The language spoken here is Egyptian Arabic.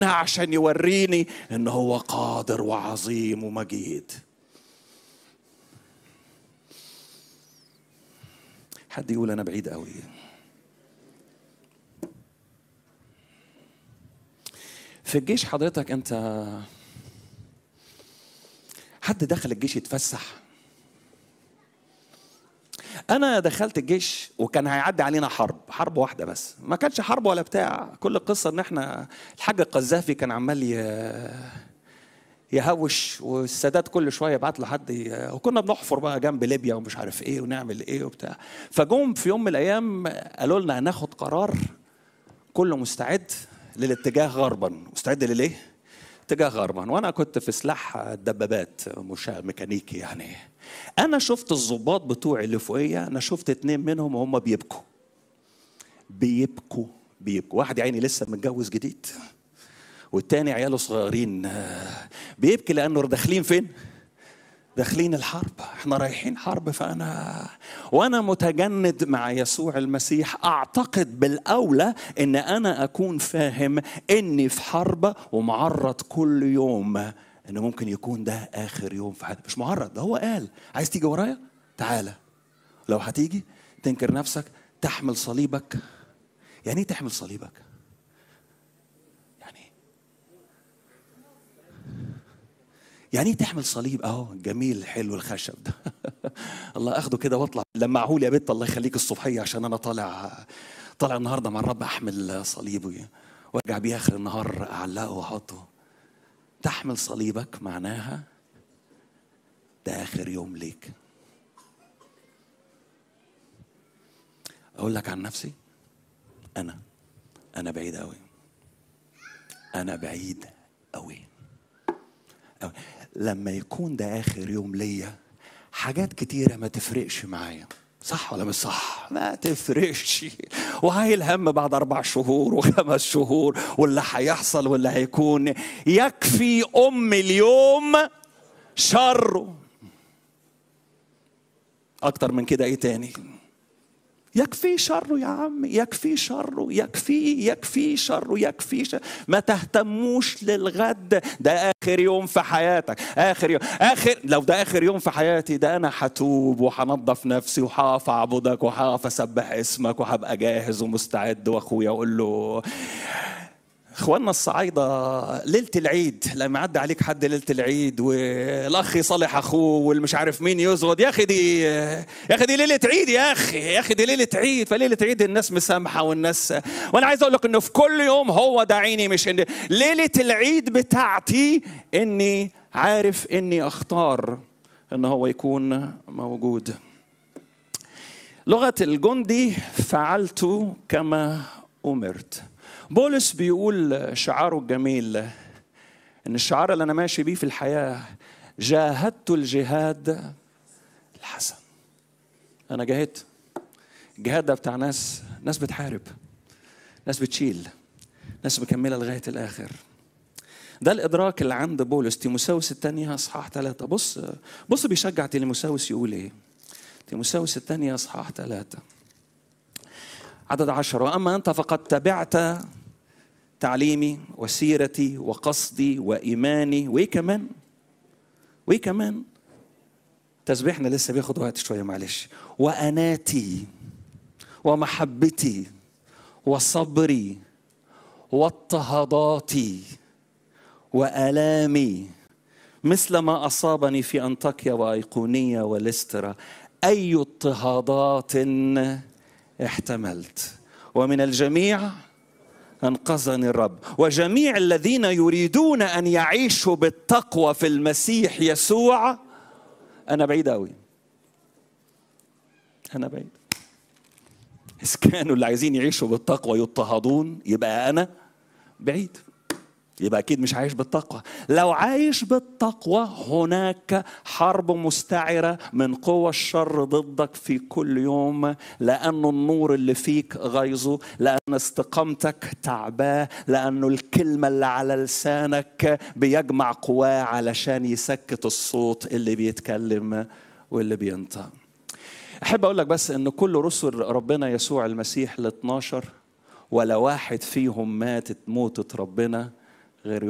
عشان يوريني ان هو قادر وعظيم ومجيد حد يقول انا بعيد قوي في الجيش حضرتك انت حد دخل الجيش يتفسح انا دخلت الجيش وكان هيعدي علينا حرب حرب واحده بس ما كانش حرب ولا بتاع كل القصه ان احنا الحاج القذافي كان عمال ي- يهوش والسادات كل شويه يبعت له حد ي- وكنا بنحفر بقى جنب ليبيا ومش عارف ايه ونعمل ايه وبتاع فجم في يوم من الايام قالوا لنا هناخد قرار كله مستعد للاتجاه غربا مستعد لليه اتجاه غربا وانا كنت في سلاح الدبابات مش ميكانيكي يعني انا شفت الضباط بتوعي اللي فوقيه انا شفت اتنين منهم وهم بيبكوا بيبكوا بيبكوا واحد يا عيني لسه متجوز جديد والتاني عياله صغيرين آه، بيبكي لانه داخلين فين داخلين الحرب احنا رايحين حرب فانا وانا متجند مع يسوع المسيح اعتقد بالاولى ان انا اكون فاهم اني في حرب ومعرض كل يوم ان ممكن يكون ده اخر يوم في حياتي مش معرض ده هو قال عايز تيجي ورايا تعالى لو هتيجي تنكر نفسك تحمل صليبك يعني ايه تحمل صليبك يعني إيه؟ يعني ايه تحمل صليب اهو جميل حلو الخشب ده الله اخده كده واطلع لمعه لي يا بنت الله يخليك الصبحيه عشان انا طالع طالع النهارده مع الرب احمل صليبي وارجع بيه اخر النهار اعلقه واحطه تحمل صليبك معناها ده اخر يوم ليك اقول لك عن نفسي انا انا بعيد قوي انا بعيد قوي أوي. لما يكون ده اخر يوم ليا حاجات كتيره ما تفرقش معايا صح ولا مش صح؟ ما تفرقش وهاي الهم بعد أربع شهور وخمس شهور واللي هيحصل واللي هيكون يكفي أم اليوم شره أكتر من كده إيه تاني؟ يكفي شره يا عم يكفي شره يكفي يكفي شره يكفي شر. ما تهتموش للغد ده اخر يوم في حياتك اخر يوم اخر لو ده اخر يوم في حياتي ده انا هتوب وهنضف نفسي وهقف اعبدك وهقف اسبح اسمك وهبقى جاهز ومستعد واخويا اقول له اخواننا الصعايده ليله العيد لما يعدي عليك حد ليله العيد والاخ يصالح اخوه والمش عارف مين يزغد يا اخي دي يا اخي دي ليله عيد يا اخي يا اخي دي ليله عيد فليله عيد الناس مسامحه والناس وانا عايز اقول لك انه في كل يوم هو ده عيني مش إن ليله العيد بتاعتي اني عارف اني اختار ان هو يكون موجود لغه الجندي فعلت كما امرت بولس بيقول شعاره الجميل ان الشعار اللي انا ماشي بيه في الحياه جاهدت الجهاد الحسن انا جاهدت الجهاد ده بتاع ناس ناس بتحارب ناس بتشيل ناس مكمله لغايه الاخر ده الادراك اللي عند بولس تيموساوس الثانيه اصحاح ثلاثه بص بص بيشجع تيموساوس يقول ايه تيموساوس الثانيه اصحاح ثلاثه عدد عشر وأما أنت فقد تبعت تعليمي وسيرتي وقصدي وإيماني وإيه كمان وإيه كمان تسبيحنا لسه بياخد وقت شوية معلش وأناتي ومحبتي وصبري واضطهاداتي وآلامي مثل ما أصابني في أنطاكيا وأيقونية ولسترا أي اضطهادات احتملت ومن الجميع انقذني الرب وجميع الذين يريدون ان يعيشوا بالتقوى في المسيح يسوع انا بعيد قوي انا بعيد اذا كانوا اللي عايزين يعيشوا بالتقوى يضطهدون يبقى انا بعيد يبقى اكيد مش عايش بالتقوى لو عايش بالتقوى هناك حرب مستعره من قوى الشر ضدك في كل يوم لانه النور اللي فيك غيظه لان استقامتك تعباه لانه الكلمه اللي على لسانك بيجمع قواه علشان يسكت الصوت اللي بيتكلم واللي بينطق احب اقول لك بس ان كل رسل ربنا يسوع المسيح ال 12 ولا واحد فيهم ماتت موتة ربنا